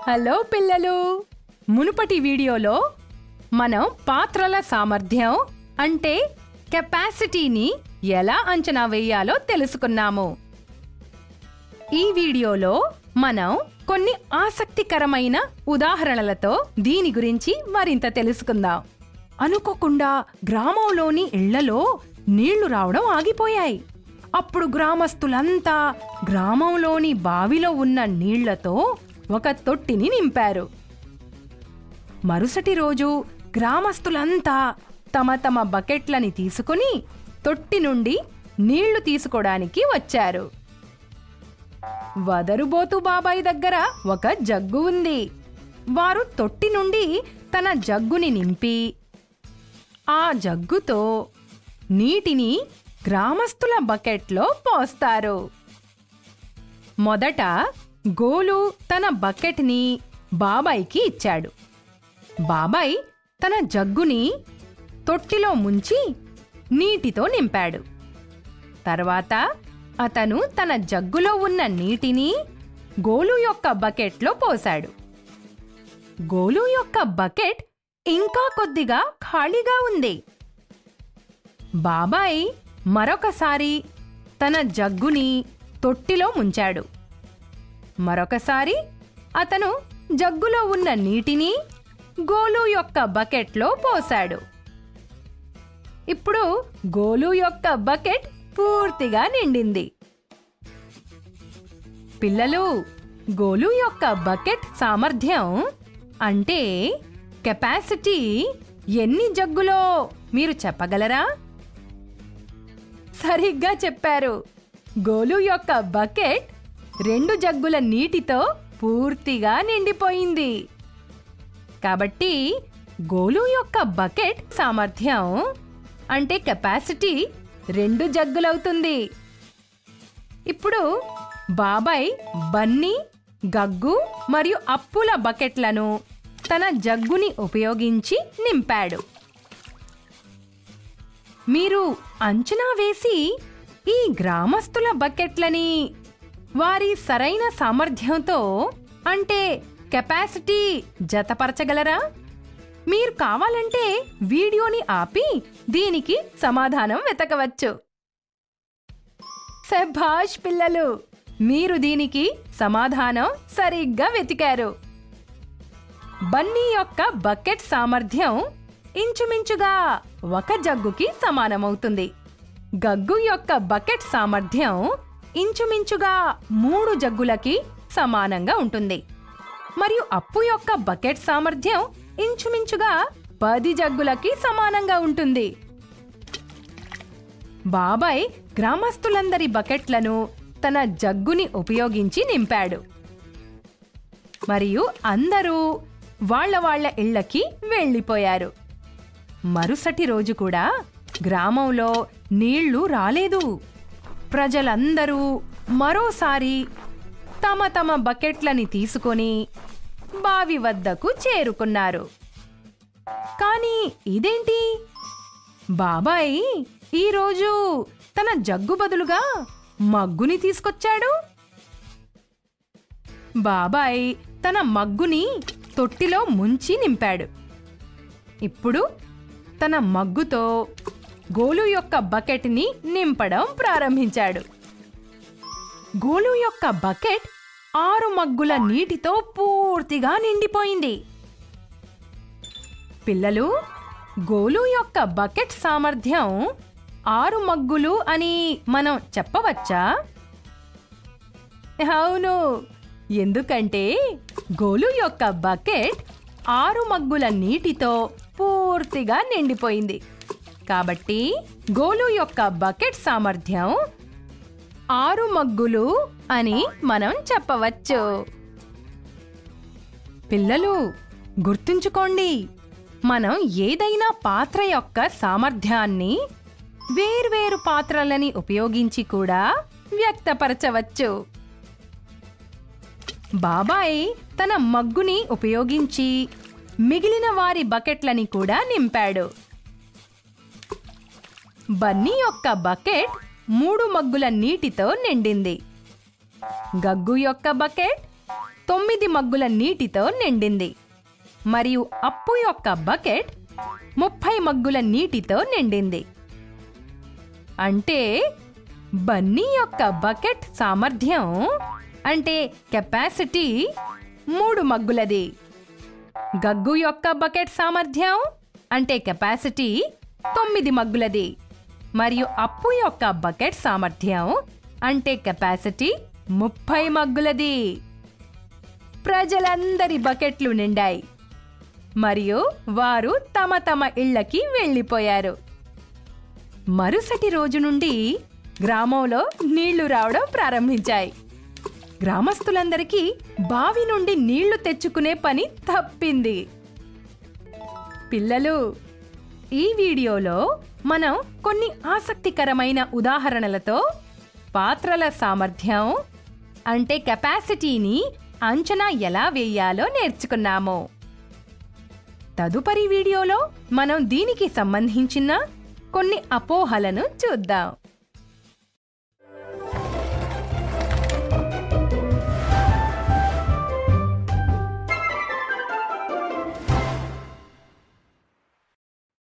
hello పిల్లలు మునుపటి వీడియోలో మనం పాత్రల సామర్థ్యం అంటే కెపాసిటీని ఎలా అంచనా వేయాలో తెలుసుకున్నాము ఈ వీడియోలో మనం కొన్ని ఆసక్తికరమైన ఉదాహరణలతో దీని గురించి మరింత తెలుసుకుందాం అనుకోకుండా గ్రామంలోని ఇళ్లలో నీళ్లు రావడం ఆగిపోయాయి అప్పుడు గ్రామస్తులంతా గ్రామంలోని బావిలో ఉన్న నీళ్లతో ఒక తొట్టిని నింపారు మరుసటి రోజు గ్రామస్తులంతా తమ తమ బకెట్లని తీసుకుని తొట్టి నుండి నీళ్లు తీసుకోవడానికి వచ్చారు వదరుబోతు బాబాయ్ దగ్గర ఒక జగ్గు ఉంది వారు తొట్టి నుండి తన జగ్గుని నింపి ఆ జగ్గుతో నీటిని గ్రామస్తుల బకెట్లో పోస్తారు మొదట గోలు తన బకెట్ని బాబాయ్కి ఇచ్చాడు బాబాయ్ తన జగ్గుని తొట్టిలో ముంచి నీటితో నింపాడు తర్వాత అతను తన జగ్గులో ఉన్న నీటిని గోలు యొక్క బకెట్లో పోశాడు గోలు యొక్క బకెట్ ఇంకా కొద్దిగా ఖాళీగా ఉంది బాబాయ్ మరొకసారి తన జగ్గుని తొట్టిలో ముంచాడు మరొకసారి అతను జగ్గులో ఉన్న నీటిని గోలు యొక్క బకెట్లో పోశాడు ఇప్పుడు గోలు యొక్క బకెట్ పూర్తిగా నిండింది పిల్లలు గోలు యొక్క బకెట్ సామర్థ్యం అంటే కెపాసిటీ ఎన్ని జగ్గులో మీరు చెప్పగలరా సరిగ్గా చెప్పారు గోలు యొక్క బకెట్ రెండు జగ్గుల నీటితో పూర్తిగా నిండిపోయింది కాబట్టి గోలు యొక్క బకెట్ సామర్థ్యం అంటే కెపాసిటీ రెండు జగ్గులవుతుంది ఇప్పుడు బాబాయ్ బన్నీ గగ్గు మరియు అప్పుల బకెట్లను తన జగ్గుని ఉపయోగించి నింపాడు మీరు అంచనా వేసి ఈ గ్రామస్తుల బకెట్లని వారి సరైన సామర్థ్యంతో అంటే కెపాసిటీ జతపరచగలరా మీరు కావాలంటే వీడియోని ఆపి దీనికి సమాధానం వెతకవచ్చు శభాష్ పిల్లలు మీరు దీనికి సమాధానం సరిగ్గా వెతికారు బన్నీ యొక్క బకెట్ సామర్థ్యం ఇంచుమించుగా ఒక జగ్గుకి సమానమవుతుంది గగ్గు యొక్క బకెట్ సామర్థ్యం ఇంచుమించుగా మూడు జగ్గులకి సమానంగా ఉంటుంది మరియు అప్పు యొక్క బకెట్ సామర్థ్యం ఇంచుమించుగా పది జగ్గులకి సమానంగా ఉంటుంది బాబాయ్ గ్రామస్తులందరి బకెట్లను తన జగ్గుని ఉపయోగించి నింపాడు మరియు అందరూ వాళ్ళ వాళ్ళ ఇళ్లకి వెళ్ళిపోయారు మరుసటి రోజు కూడా గ్రామంలో నీళ్లు రాలేదు ప్రజలందరూ మరోసారి తమ తమ బకెట్లని తీసుకొని బావి వద్దకు చేరుకున్నారు కానీ ఇదేంటి బాబాయ్ ఈరోజు తన జగ్గు బదులుగా మగ్గుని తీసుకొచ్చాడు బాబాయ్ తన మగ్గుని తొట్టిలో ముంచి నింపాడు ఇప్పుడు తన మగ్గుతో గోలు యొక్క బకెట్ని నింపడం ప్రారంభించాడు గోలు యొక్క బకెట్ ఆరు మగ్గుల నీటితో పూర్తిగా నిండిపోయింది పిల్లలు గోలు యొక్క బకెట్ సామర్థ్యం ఆరు మగ్గులు అని మనం చెప్పవచ్చా అవును ఎందుకంటే గోలు యొక్క బకెట్ ఆరు మగ్గుల నీటితో పూర్తిగా నిండిపోయింది కాబట్టి గోలు యొక్క బకెట్ సామర్థ్యం ఆరు మగ్గులు అని మనం చెప్పవచ్చు పిల్లలు గుర్తుంచుకోండి మనం ఏదైనా పాత్ర యొక్క సామర్థ్యాన్ని వేర్వేరు పాత్రలని ఉపయోగించి కూడా వ్యక్తపరచవచ్చు బాబాయ్ తన మగ్గుని ఉపయోగించి మిగిలిన వారి బకెట్లని కూడా నింపాడు బన్నీ యొక్క బకెట్ మూడు మగ్గుల నీటితో నిండింది గగ్గు యొక్క బకెట్ తొమ్మిది మగ్గుల నీటితో నిండింది మరియు అప్పు యొక్క బకెట్ ముప్పై మగ్గుల నీటితో నిండింది అంటే బన్నీ యొక్క బకెట్ సామర్థ్యం అంటే కెపాసిటీ మూడు మగ్గులది గగ్గు యొక్క బకెట్ సామర్థ్యం అంటే కెపాసిటీ తొమ్మిది మగ్గులది మరియు అప్పు యొక్క బకెట్ సామర్థ్యం అంటే కెపాసిటీ ముప్పై మగ్గులది ప్రజలందరి బకెట్లు నిండాయి మరియు వారు తమ తమ ఇళ్లకి వెళ్ళిపోయారు మరుసటి రోజు నుండి గ్రామంలో నీళ్లు రావడం ప్రారంభించాయి గ్రామస్తులందరికీ బావి నుండి నీళ్లు తెచ్చుకునే పని తప్పింది పిల్లలు ఈ వీడియోలో మనం కొన్ని ఆసక్తికరమైన ఉదాహరణలతో పాత్రల సామర్థ్యం అంటే కెపాసిటీని అంచనా ఎలా వేయాలో నేర్చుకున్నాము తదుపరి వీడియోలో మనం దీనికి సంబంధించిన కొన్ని అపోహలను చూద్దాం